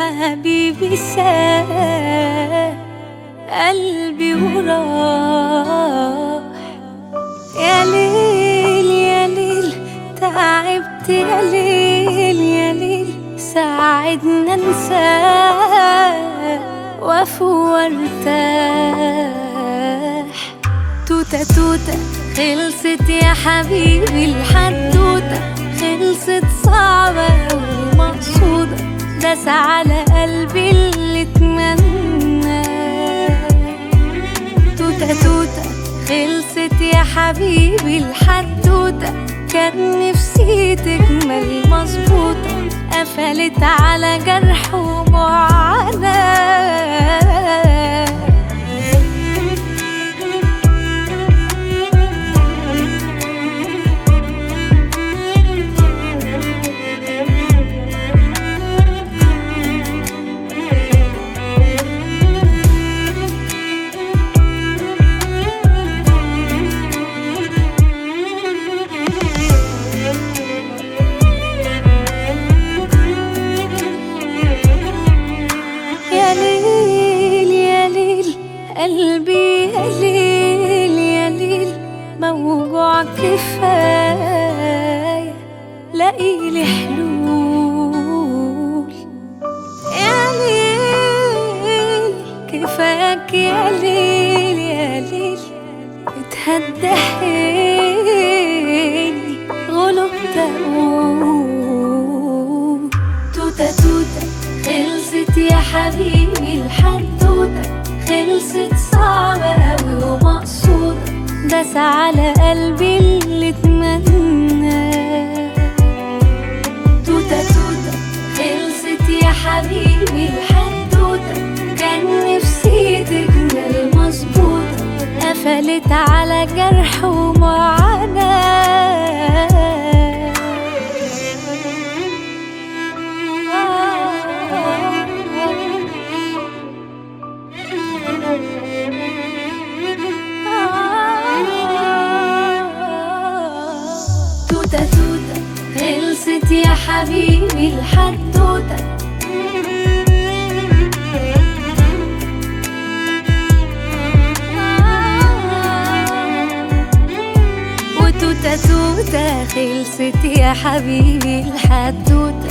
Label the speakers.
Speaker 1: حبيبي ساب قلبي وراح يا ليل يا ليل تعبت يا ليل يا ليل ساعدنا انساه وافو وارتاح توتة توتة خلصت يا حبيبي الحدوتة خلصت صعبة ومقصودة داس على قلبي اللي اتمنى توتة توتة خلصت يا حبيبي الحدوتة كان نفسي تكمل مظبوطة قفلت على جرح ومعاناة يا ليل يا ليل قلبي يا ليل يا ليل موجوع كفاية لاقي لي حلول يا ليل كفاك يا ليل يا ليل اتهدى حيلي غلبت اقول توتة توتة خلصت يا حبيبي الحدوتة خلصت صعبة أوي ومقصودة داس على قلبي اللي اتمنى توتة توتة خلصت يا حبيبي الحدوتة كان نفسي تكمل مظبوطة قفلت على جرح ومعاناة توتة توتة خلصت يا حبيبي الحدوتة وتوتة توتة خلصت يا حبيبي الحدوتة